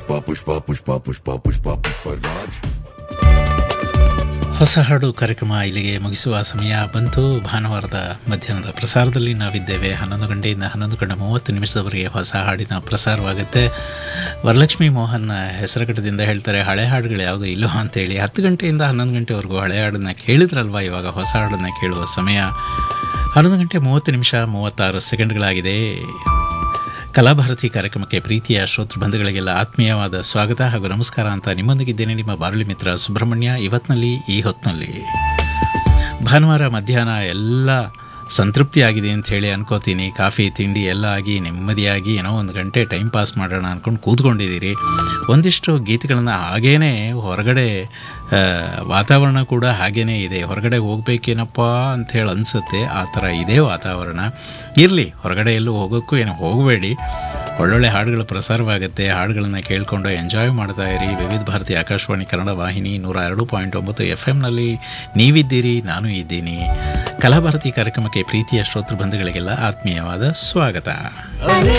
पुष्पा पुष्पा पुष्पा पुष्पा पुष्पा पुष्पराज ಹೊಸ ಹಾಡು ಕಾರ್ಯಕ್ರಮ ಇಲ್ಲಿಗೆ ಮುಗಿಸುವ ಸಮಯ ಬಂತು ಭಾನುವಾರದ ಮಧ್ಯಾಹ್ನದ ಪ್ರಸಾರದಲ್ಲಿ ನಾವಿದ್ದೇವೆ ಹನ್ನೊಂದು ಗಂಟೆಯಿಂದ ಹನ್ನೊಂದು ಗಂಟೆ ಮೂವತ್ತು ನಿಮಿಷದವರೆಗೆ ಹೊಸ ಹಾಡಿನ ಪ್ರಸಾರವಾಗುತ್ತೆ ವರಲಕ್ಷ್ಮಿ ಮೋಹನ್ ಹೆಸರುಘಟ್ಟದಿಂದ ಹೇಳ್ತಾರೆ ಹಳೆ ಹಾಡುಗಳು ಯಾವುದು ಇಲ್ಲೋ ಅಂತೇಳಿ ಹತ್ತು ಗಂಟೆಯಿಂದ ಹನ್ನೊಂದು ಗಂಟೆವರೆಗೂ ಹಳೆ ಹಾಡನ್ನು ಕೇಳಿದ್ರಲ್ವ ಇವಾಗ ಹೊಸ ಹಾಡನ್ನು ಕೇಳುವ ಸಮಯ ಹನ್ನೊಂದು ಗಂಟೆ ಮೂವತ್ತು ನಿಮಿಷ ಮೂವತ್ತಾರು ಸೆಕೆಂಡ್ಗಳಾಗಿದೆ ಕಲಾಭಾರತಿ ಕಾರ್ಯಕ್ರಮಕ್ಕೆ ಪ್ರೀತಿಯ ಶ್ರೋತೃ ಬಂಧುಗಳಿಗೆಲ್ಲ ಆತ್ಮೀಯವಾದ ಸ್ವಾಗತ ಹಾಗೂ ನಮಸ್ಕಾರ ಅಂತ ನಿಮ್ಮೊಂದಿಗಿದ್ದೇನೆ ನಿಮ್ಮ ಬಾರುಳಿ ಮಿತ್ರ ಸುಬ್ರಹ್ಮಣ್ಯ ಇವತ್ತಿನಲ್ಲಿ ಈ ಹೊತ್ತಿನಲ್ಲಿ ಭಾನುವಾರ ಮಧ್ಯಾಹ್ನ ಎಲ್ಲ ಸಂತೃಪ್ತಿಯಾಗಿದೆ ಅಂತ ಹೇಳಿ ಅನ್ಕೋತೀನಿ ಕಾಫಿ ತಿಂಡಿ ಎಲ್ಲ ಆಗಿ ನೆಮ್ಮದಿಯಾಗಿ ಏನೋ ಒಂದು ಗಂಟೆ ಟೈಮ್ ಪಾಸ್ ಮಾಡೋಣ ಅಂದ್ಕೊಂಡು ಕೂತ್ಕೊಂಡಿದ್ದೀರಿ ಒಂದಿಷ್ಟು ಗೀತೆಗಳನ್ನು ಹಾಗೇನೆ ಹೊರಗಡೆ ಆ, ವಾತಾವರಣ ಕೂಡ ಹಾಗೇನೇ ಇದೆ ಹೊರಗಡೆ ಹೋಗ್ಬೇಕೇನಪ್ಪ ಅಂತ ಹೇಳಿ ಅನಿಸುತ್ತೆ ಆ ಥರ ಇದೆ ವಾತಾವರಣ ಇರಲಿ ಹೊರಗಡೆ ಎಲ್ಲೂ ಹೋಗೋಕ್ಕೂ ಏನು ಹೋಗಬೇಡಿ ಒಳ್ಳೊಳ್ಳೆ ಹಾಡುಗಳು ಪ್ರಸಾರವಾಗುತ್ತೆ ಹಾಡುಗಳನ್ನು ಕೇಳಿಕೊಂಡು ಎಂಜಾಯ್ ಮಾಡ್ತಾ ಇರಿ ವಿವಿಧ ಭಾರತಿ ಆಕಾಶವಾಣಿ ಕನ್ನಡ ವಾಹಿನಿ ನೂರ ಎರಡು ಪಾಯಿಂಟ್ ಒಂಬತ್ತು ಎಫ್ ಎಮ್ನಲ್ಲಿ ನೀವಿದ್ದೀರಿ ನಾನು ಇದ್ದೀನಿ ಕಲಾಭಾರತಿ ಕಾರ್ಯಕ್ರಮಕ್ಕೆ ಪ್ರೀತಿಯ ಶ್ರೋತೃ ಬಂಧುಗಳಿಗೆಲ್ಲ ಆತ್ಮೀಯವಾದ ಸ್ವಾಗತ